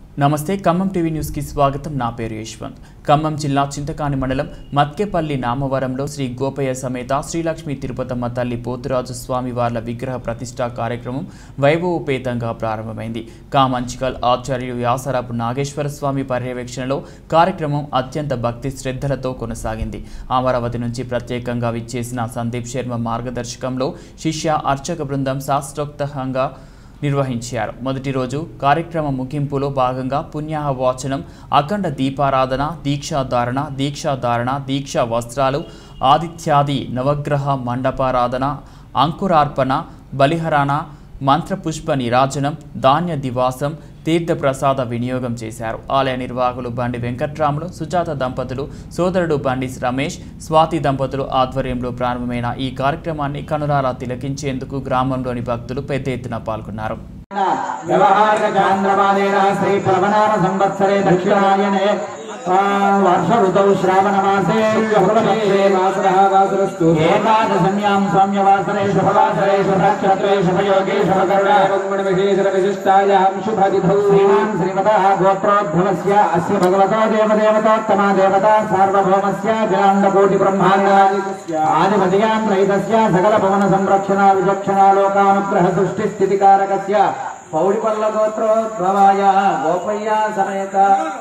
నమస్తే ఖమ్మం టీవీ న్యూస్కి స్వాగతం నా పేరు యశ్వంత్ ఖమ్మం జిల్లా చింతకాని మండలం మత్కెపల్లి నామవరంలో శ్రీ గోపయ్య సమేత శ్రీలక్ష్మి తిరుపతమ్మ తల్లి పోతురాజు స్వామి వార్ల విగ్రహ ప్రతిష్టా కార్యక్రమం వైభవోపేతంగా ప్రారంభమైంది కామంచికల్ ఆచార్యులు వ్యాసరాపు నాగేశ్వర స్వామి పర్యవేక్షణలో కార్యక్రమం అత్యంత భక్తి శ్రద్ధలతో కొనసాగింది అమరావతి నుంచి ప్రత్యేకంగా విచ్చేసిన సందీప్ శర్మ మార్గదర్శకంలో శిష్య అర్చక బృందం శాస్త్రోక్తంగా నిర్వహించారు మొదటి రోజు కార్యక్రమ ముగింపులో భాగంగా పుణ్యాహ వాచనం అఖండ దీపారాధన దీక్షాధారణ దీక్షాధారణ దీక్షా వస్త్రాలు ఆదిత్యాది నవగ్రహ మండపారాధన అంకురార్పణ బలిహరణ మంత్రపుష్ప నిరాజనం ధాన్య దివాసం తీర్థప్రసాద వినియోగం చేశారు ఆలయ నిర్వాహకులు బండి వెంకట్రాములు సుజాత దంపతులు సోదరుడు బండి రమేష్ స్వాతి దంపతులు ఆధ్వర్యంలో ప్రారంభమైన ఈ కార్యక్రమాన్ని కనురారా తిలకించేందుకు గ్రామంలోని భక్తులు పెద్ద ఎత్తున పాల్గొన్నారు వ్యవహారిక చాంద్రమాదేన శ్రీ ప్లవనామ సంవత్సరే దక్షిణాయనే ఆ, వర్ష ఋతౌ శ్రావణ మాసే శుక్లపక్షే వాసరః వాసరస్తు ఏకాదశమ్యాం సౌమ్యవాసరే శుభవాసరే శుభనక్షత్రే శుభయోగే శుభకరుణాగుణవిశేషణ విశిష్టాయాం శుభతిథౌ శ్రీమాన్ శ్రీమతः గోత్రోద్భవస్య అస్య భగవతో దేవదేవతోత్తమా దేవత సార్వభౌమస్య జలాండకోటి బ్రహ్మాండాదికస్య ఆదిపదయాం త్రైతస్య సకల భవన సంరక్షణ విచక్షణ లోకానుగ్రహ సృష్టి స్థితికారకస్య పౌడిపల్ల గోత్రోద్భవాయ గోపయ్య సమేత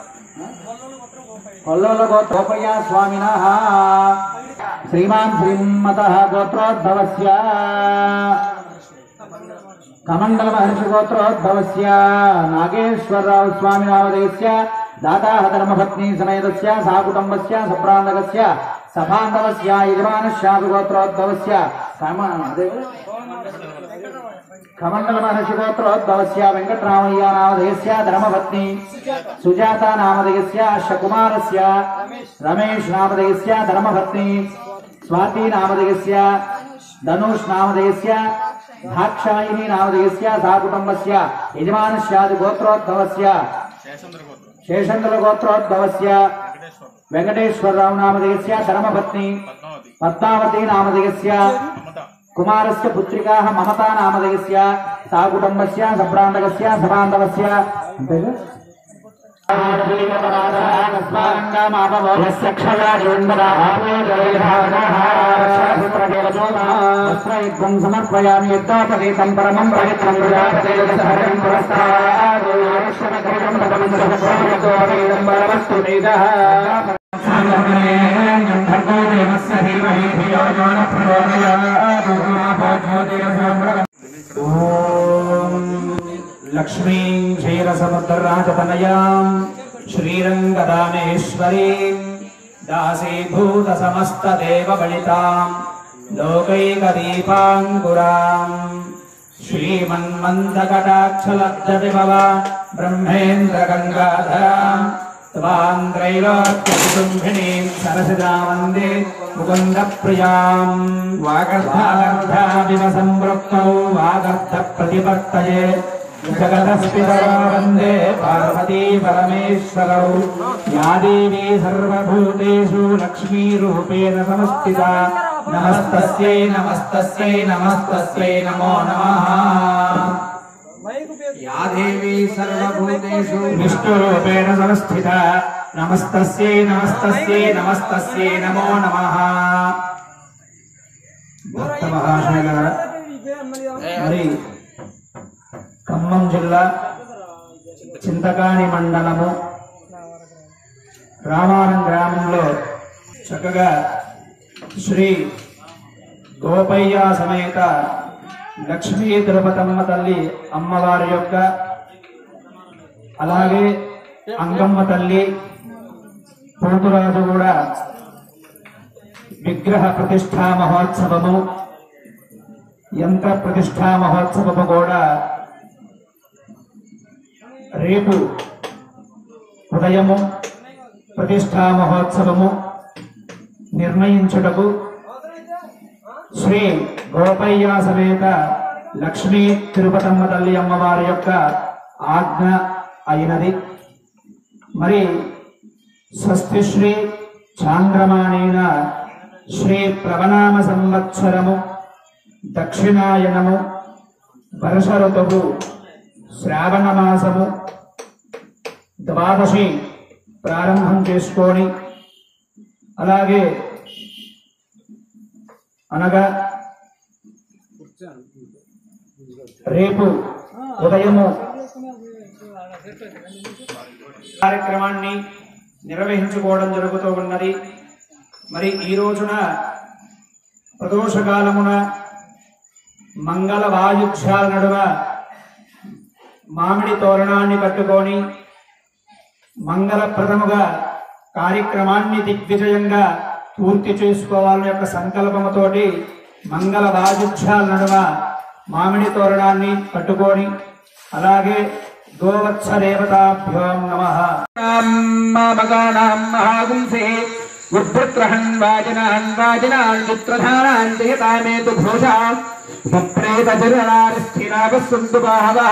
కొల్లోల గోత్రోపయ్య స్వామిన శ్రీమాన్ శ్రీమత గోత్రోద్భవస్య కమండల మహర్షి గోత్రోద్భవస్య నాగేశ్వరరావు స్వామి నామధేయస్య దాతాహ ధర్మపత్ని సమేతస్య సా కుటుంబస్య సప్రాంతకస్య సభాంతవస్య యజమానశ్యాపి గోత్రోద్భవస్య కమ అదే కమండల మహర్షి గోత్రోద్భవస్య వెంకటరామయ్య నామధేయస్య ధర్మపత్ని సుజాత నామధేయస్య శకుమారస్య రమేష్ నామధేయస్య ధర్మపత్ని స్వాతి నామధేయస్య ధనుష్ నామధేయస్య దాక్షాయిని నామధేయస్య సా కుటుంబస్య యజమానస్యాది గోత్రోద్భవస్య శేషంద్ర గోత్రోద్భవస్య వెంకటేశ్వరరావు నామధేయస్య ధర్మపత్ని పద్మావతి నామధేయస్య కుమారస్య పుత్రికాः మమతా నామధేయస్య సా కుటుంబస్య సప్రాంతకస్య సమాంతవస్య సమర్పయామి యద్దాపదేతం పరమం పవిత్రం ప్రజాపదేతం లక్ష్మీం క్షీరసముద్రరాజతనయాం శ్రీరంగదామేశ్వరీం దాసీభూత సమస్తదేవ బలితాం లోకైకదీపాంకురాం శ్రీమన్మందకటాక్షలబ్ధవిభవ బ్రహ్మేంద్రగంగాధరాం త్వాంద్రైలోక్యకుటుంబినీం సరసిదా వందే ముకుందప్రియాం వాగర్ధాగర్ధావివ సంవృక్తౌ వాగర్ధ ప్రతిపత్తయే జగతస్పితరా వందే పార్వతీ పరమేశ్వరౌ యా దేవీ సర్వభూతేషు లక్ష్మీరూపేణ సంస్థితా నమస్తస్యై నమస్తస్యై నమస్తస్యై నమో నమః या देवी सर्वभूतेषु విష్ణురూపేణ సంస్థిత నమస్తస్యై నమస్తస్యై నమస్తస్యై నమో నమః భక్త మహాశయులారా మరి ఖమ్మం జిల్లా చింతకాని మండలము రామారం గ్రామంలో చక్కగా శ్రీ గోపయ్య సమేత లక్ష్మీ తిరుపతమ్మ తల్లి అమ్మవారి యొక్క అలాగే అంగమ్మ తల్లి పోతురాజు కూడా విగ్రహ ప్రతిష్టా మహోత్సవము యంత్ర ప్రతిష్టా మహోత్సవము కూడా రేపు ఉదయము ప్రతిష్టా మహోత్సవము నిర్ణయించుటకు శ్రీ గోపయ్య సమేత లక్ష్మీ తిరుపతమ్మ తల్లి అమ్మవారి యొక్క ఆజ్ఞ అయినది మరి స్వస్తి శ్రీ చాంద్రమాణేన శ్రీ ప్లవనామ సంవత్సరము దక్షిణాయనము వర్ష ఋతువు శ్రావణ మాసము ద్వాదశి ప్రారంభం చేసుకొని అలాగే అనగా రేపు ఉదయము కార్యక్రమాన్ని నిర్వహించుకోవడం జరుగుతూ ఉన్నది మరి ఈ రోజున ప్రదోషకాలమున మంగళ వాయుధ్యాల నడుమ మామిడి తోరణాన్ని కట్టుకొని మంగళప్రదముగా కార్యక్రమాన్ని దిగ్విజయంగా పూర్తి చేసుకోవాలనే యొక్క సంకల్పముతోటి మంగళ వాయుధ్యాల నడుమ మామిడి తోరణాన్ని కట్టుకొని అలాగే గోవత్స దేవతాభ్యోం నమః మగానాం మహాగుంసే ఉద్భృత్రహన్ వాజనాన్ వాజనాన్ మిత్రధానాన్ జయతామేతు ఘోషా ఉపప్రేత జననారిస్థిరాగస్సంతు బాహవః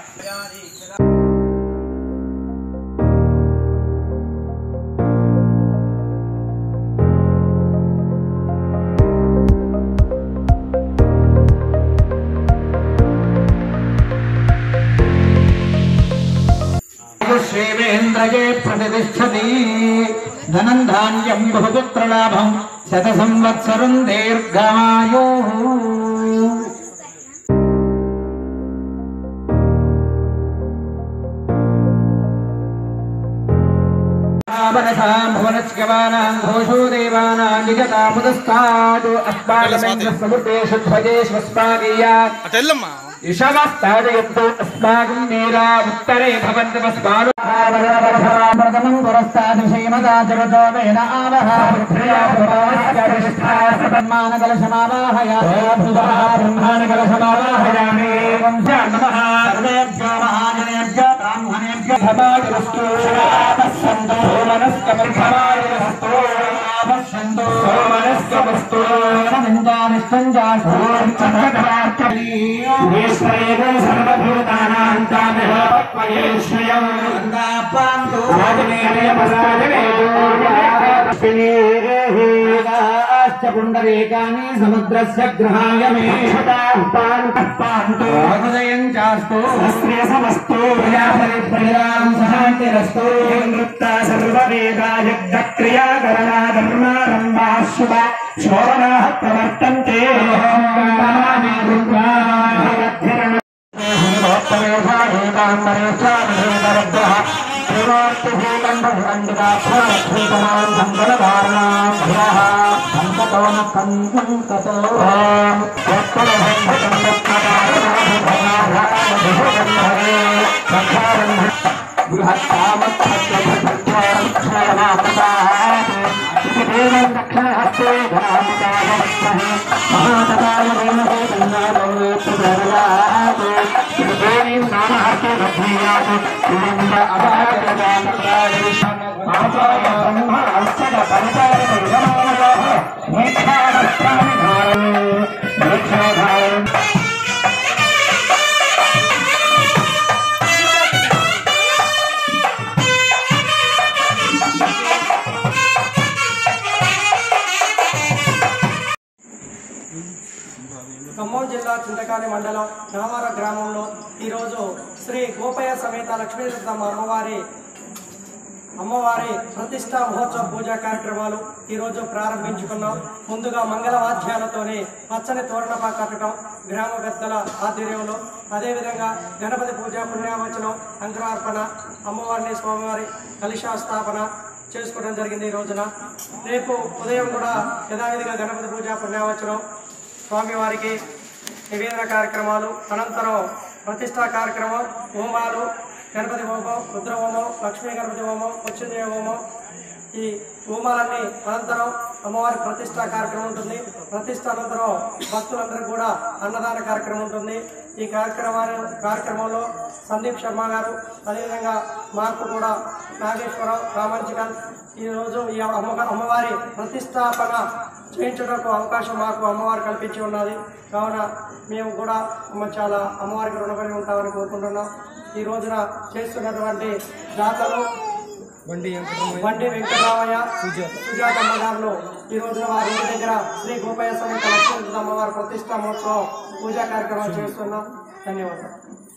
श्रीवेन्द्रये प्रतिष्ठति धनं धान्यं बहुपुत्रलाभं शतसंवत्सरं दीर्घमायुः मनसां भुवनस्यवानां घोषो देवानां निजतामुदस्तादु अस्माकमेन्द्रसमुद्रेषु ध्वजेष्वस्माकीया అటెల్లమ్మా ईशावास्तादयन्तु अस्माकं मेरा उत्तरे भवन्तमस्माकं पुरस्तादृशैमदाचरतो वेन आवह ब्रह्मानकलशमावाहय ब्रह्मानकलशमावाहयामि नमः सर्वेभ्यो महाजनेभ्यो ब्राह्मणेभ्यो धमाजरस्तु पश्यन्तु मनस्कमर्थमाजरस्तु पश्यन्तु मनस्कमस्तु ఈశ్వరేణ సర్వభూతానాం తామిహోపక్వయేశ్వయం పుండరీకాని సముద్రస్య గ్రహాయ మే హృదయం చాస్తు సమస్తు ప్రజాపరిప్రజాం సహాంతిరస్తు నృత్త సర్వవేదాయక్రియాకరణా ధర్మారంభా శుభ శోభనా ప్రవర్తంతే ఖమ్మం జిల్లా చింతకాని మండలం నామార గ్రామంలో ఈరోజు శ్రీ గోపయ్య సమేత లక్ష్మీనరసింహ అమ్మవారి అమ్మవారి ప్రతిష్ట మహోత్సవ పూజా కార్యక్రమాలు ఈరోజు ప్రారంభించుకున్నాం ముందుగా మంగళవాద్యాలతోనే పచ్చని తోరణపా కట్టడం గ్రామ పెద్దల ఆధ్వర్యంలో అదేవిధంగా గణపతి పూజ పుణ్యావచనం అంకురార్పణ అమ్మవారిని స్వామివారి కలుషాస్థాపన చేసుకోవడం జరిగింది ఈ రోజున రేపు ఉదయం కూడా యథావిధిగా గణపతి పూజ పుణ్యావచనం స్వామివారికి నివేదన కార్యక్రమాలు అనంతరం ప్రతిష్టా కార్యక్రమం హోమాలు గణపతి హోమం రుద్ర హోమం లక్ష్మీ గణపతి హోమం మృత్యుంజయ హోమం ఈ హోమాలన్నీ అనంతరం అమ్మవారి ప్రతిష్టా కార్యక్రమం ఉంటుంది ప్రతిష్ట అనంతరం భక్తులందరూ కూడా అన్నదాన కార్యక్రమం ఉంటుంది ఈ కార్యక్రమాన్ని కార్యక్రమంలో సందీప్ శర్మ గారు అదేవిధంగా మాకు కూడా నాగేశ్వరరావు రామాంచికన్ ఈరోజు ఈ అమ్మ అమ్మవారి ప్రతిష్టాపన చేయించడానికి అవకాశం మాకు అమ్మవారు కల్పించి ఉన్నది కావున మేము కూడా అమ్మ చాలా అమ్మవారికి రుణపడి ఉంటామని కోరుకుంటున్నాం ఈ రోజున చేస్తున్నటువంటి దాతలు బండి వెంకటరామయ్య సుజాతమ్మ గారు ఈ రోజున వారి ఇంటి దగ్గర శ్రీ గోపయ్య సమేత లక్ష్మీ అమ్మవారి ప్రతిష్టా మహోత్సవం పూజా కార్యక్రమాలు చేస్తున్నాం ధన్యవాదాలు